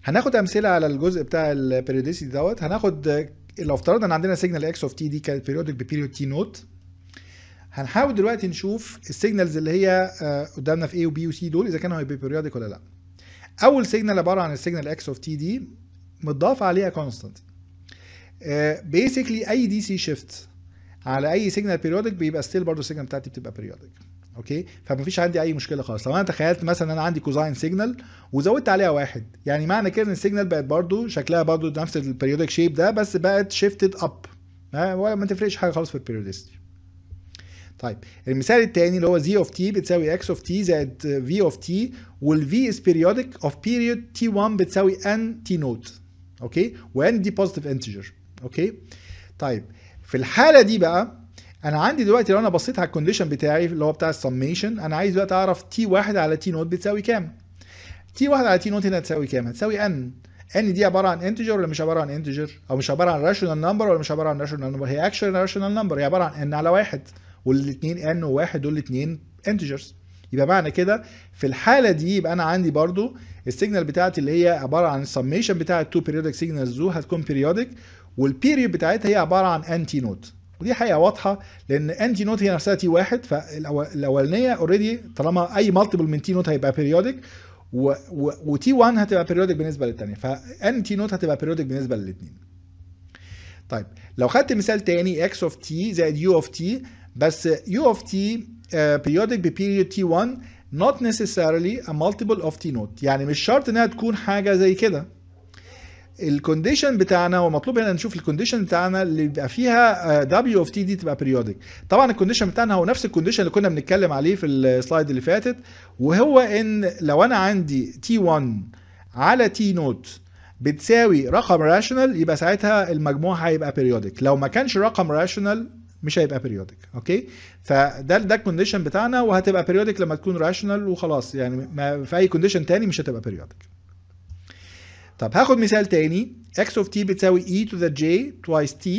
هناخد امثله على الجزء بتاع البيريوديسيتي دوت هناخد لو افترضنا ان عندنا سيجنال اكس اوف تي دي كانت بيريودك ببيريود تي نوت هنحاول دلوقتي نشوف السيجنالز اللي هي آه، قدامنا في A و B و C دول اذا كانوا هيبقوا بيريودك ولا لا اول سيجنال عباره عن السيجنال اكس اوف تي دي متضاف عليها كونستانت بيسكلي اي دي سي شيفت على اي سيجنال بيريودك بيبقى ستيل برضه السيجنال بتاعتي بتبقى بيريودك اوكي فمفيش عندي اي مشكله خالص لو انا تخيلت مثلا انا عندي كوزاين سيجنال وزودت عليها واحد يعني معنى كده ان السيجنال بقت برضو شكلها برضو نفس البيريودك شيب ده بس بقت شيفتد اب ولا ما تفرقش حاجه خالص في البيريودستي طيب المثال الثاني اللي هو z اوف t بتساوي x اوف t زائد v اوف t وال v is periodic of period t1 بتساوي n t نوت اوكي و n دي positive integer اوكي طيب في الحاله دي بقى انا عندي دلوقتي لو انا بصيت على الكونديشن بتاعي اللي هو بتاع السميشن انا عايز دلوقتي اعرف تي واحد على تي نوت بتساوي كام تي واحد على تي نوت هنا هتساوي كام هتساوي ان ان دي عباره عن انتجر ولا مش عباره عن انتجر او مش عباره عن راشونال نمبر ولا مش عباره عن راشونال نمبر هي اكشوال راشونال نمبر هي عباره عن ان على واحد والاثنين ان وواحد دول الاثنين انتجرز يبقى معنى كده في الحاله دي يبقى انا عندي برضو السيجنال بتاعتي اللي هي عباره عن السميشن بتاع التو بيريودك سيجنالز دول هتكون بيريودك والبيريود بتاعتها هي عباره عن ان تي نوت ودي حقيقه واضحه لان ان تي نوت هي نفسها تي واحد فالاولانيه اوريدي طالما اي مالتيبل من تي نوت هيبقى بيريودك وتي 1 هتبقى بيريودك بالنسبه للثانيه فان تي نوت هتبقى بيريودك بالنسبه للاثنين طيب لو خدت مثال تاني x اوف t زائد u اوف t بس u اوف t بيريودك ببيريود t1 not necessarily a multiple of t نوت يعني مش شرط انها تكون حاجه زي كده الكونديشن بتاعنا ومطلوب هنا نشوف الكونديشن بتاعنا اللي بيبقى فيها دبليو اوف تي دي تبقى بيريودك طبعا الكونديشن بتاعنا هو نفس الكونديشن اللي كنا بنتكلم عليه في السلايد اللي فاتت وهو ان لو انا عندي تي 1 على تي نوت بتساوي رقم راشونال يبقى ساعتها المجموع هيبقى بيريودك لو ما كانش رقم راشونال مش هيبقى بيريودك اوكي فده ده الكونديشن بتاعنا وهتبقى بيريودك لما تكون راشونال وخلاص يعني ما في اي كونديشن تاني مش هتبقى بيريودك طب هاخد مثال تاني x of t بتساوي e to the j twice t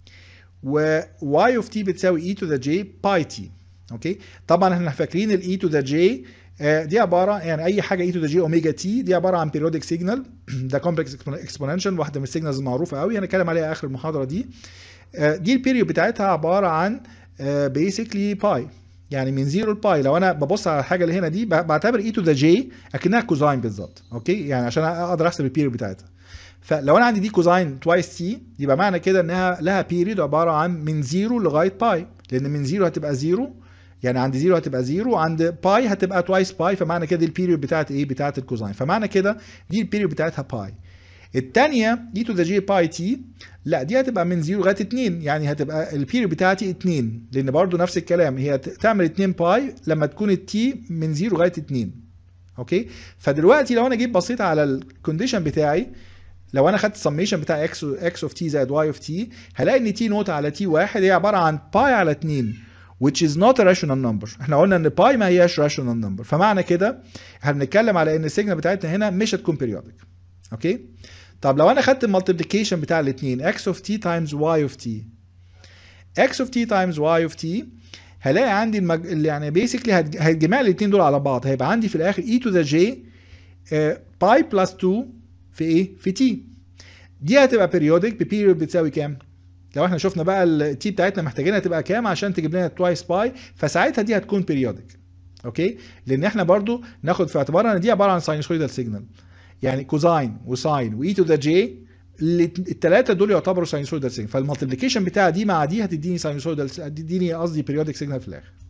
و y of t بتساوي e to the j pi t اوكي طبعا احنا فاكرين ال e to the j آه، دي عباره يعني اي حاجه e to the j اوميجا t دي عباره عن periodic signal ده complex exponential واحده من السيجنالز المعروفه قوي هنتكلم عليها اخر المحاضره دي آه، دي البيريود بتاعتها عباره عن بيسكلي باي يعني من 0 لباي لو انا ببص على الحاجه اللي هنا دي ب- بعتبر اي تو ذا جي اكنها كوزاين بالظبط اوكي يعني عشان اقدر احسب البيريود بتاعتها فلو انا عندي دي كوزاين توايس تي يبقى معنى كده انها لها بيريود عباره عن من 0 لغايه باي لان من 0 هتبقى 0 يعني عند 0 هتبقى 0 وعند باي هتبقى توايس باي فمعنى كده دي البيريود بتاعت ايه بتاعت الكوزاين فمعنى كده دي البيريود بتاعتها باي الثانيه دي تو ذا جي باي تي لا دي هتبقى من 0 لغايه 2 يعني هتبقى البيريود بتاعتي 2 لان برضو نفس الكلام هي ت- تعمل 2 باي لما تكون التي من 0 لغايه 2 اوكي فدلوقتي لو انا جيت بصيت على الكونديشن بتاعي لو انا خدت السميشن بتاع اكس اكس اوف تي زائد واي اوف تي هلاقي ان تي نوت على تي واحد هي عباره عن باي على 2 which is not a rational number احنا قلنا ان باي ما هياش rational number فمعنى كده احنا بنتكلم على ان السيجنال بتاعتنا هنا مش هتكون periodic اوكي طب لو انا خدت المالتيبليكيشن بتاع الاثنين x of t times y of t x of t times y of t هلاقي عندي المج... اللي يعني بيسكلي هتجمع الاثنين دول على بعض هيبقى عندي في الاخر e to the j باي بلس 2 في ايه في t دي هتبقى periodic ببيريود بتساوي كام لو احنا شفنا بقى التي بتاعتنا محتاجينها تبقى كام عشان تجيب لنا توايس باي فساعتها دي هتكون periodic اوكي لان احنا برضو ناخد في اعتبارنا ان دي عباره عن ساينوسويدال سيجنال يعني كوزاين وساين واي تو ذا جي الثلاثه دول يعتبروا ساينوسويدال سيجنال فالمالتيبليكيشن بتاع دي مع دي هتديني ساينوسويدال هتديني قصدي بيريودك سيجنال في الاخر